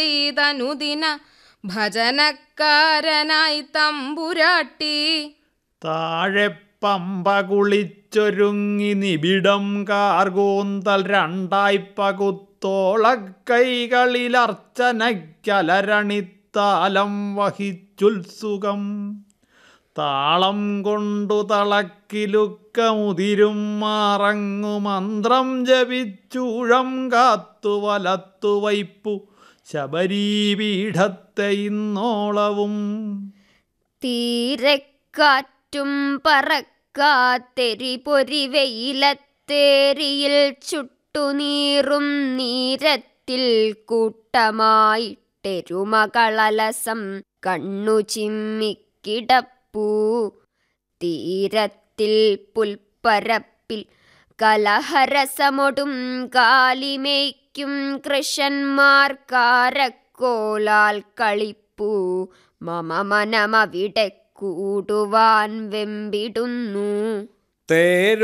ചെയ്തനുദിന ഭജനക്കാരനായി തമ്പുരാട്ടി താഴെ പമ്പ കുളിച്ചൊരുങ്ങി നിബിഡം കാർകൂന്തൽ രണ്ടായി പകുത്തോളക്കൈകളിലർച്ചനയ്ക്കലരണിത്താലം വഹിച്ചുത്സുകം താളം കൊണ്ടു തളക്കിലുക്കമുതിരും മാറങ്ങു മന്ത്രം ജപിച്ചൂഴം കാത്തു വലത്തു വൈപ്പു ശബരീപീഠത്തെ ഇന്നോളവും തീരക്കാറ്റും പറക്കാത്തെരി പൊരി വെയിലത്തേരിയിൽ ചുട്ടുനീറും നീരത്തിൽ കൂട്ടമായിട്ടെരുമകളലസം കണ്ണു ചിമ്മിക്കിടപ്പൂ തീരത്തിൽ പുൽപ്പരപ്പിൽ കലഹരസമൊടും കാലിമേയ്ക്കും കൃഷന്മാർ കാരക്കോലാൽ കളിപ്പൂ മമ മനമവിടെ കൂടുവാൻ വെമ്പിടുന്നു തേരു